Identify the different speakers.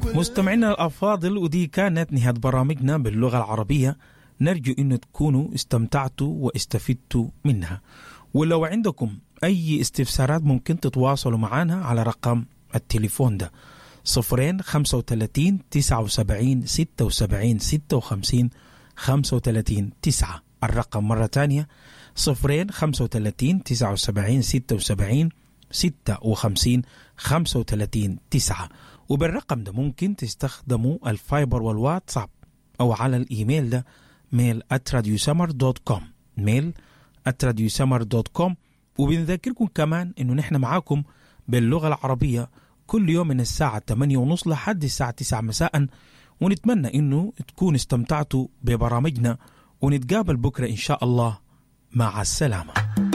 Speaker 1: مستمعينا الأفاضل ودي كانت نهاية برامجنا باللغة العربية نرجو أن تكونوا استمتعتوا واستفدتوا منها ولو عندكم أي استفسارات ممكن تتواصلوا معنا على رقم التليفون ده صفرين خمسة وتلاتين تسعة وسبعين ستة وسبعين ستة وخمسين خمسة وتلاتين تسعة الرقم مرة تانية صفرين خمسة وتلاتين تسعة وسبعين ستة وسبعين ستة وخمسين خمسة وتلاتين تسعة وبالرقم ده ممكن تستخدموا الفايبر والواتساب أو على الإيميل ده ميل اتراديوسمر دوت كوم ميل اتراديوسمر دوت كوم وبنذكركم كمان إنه نحن معاكم باللغة العربية كل يوم من الساعة 8 ونص لحد الساعة 9 مساء ونتمنى إنه تكون استمتعتوا ببرامجنا ونتقابل بكرة إن شاء الله مع السلامة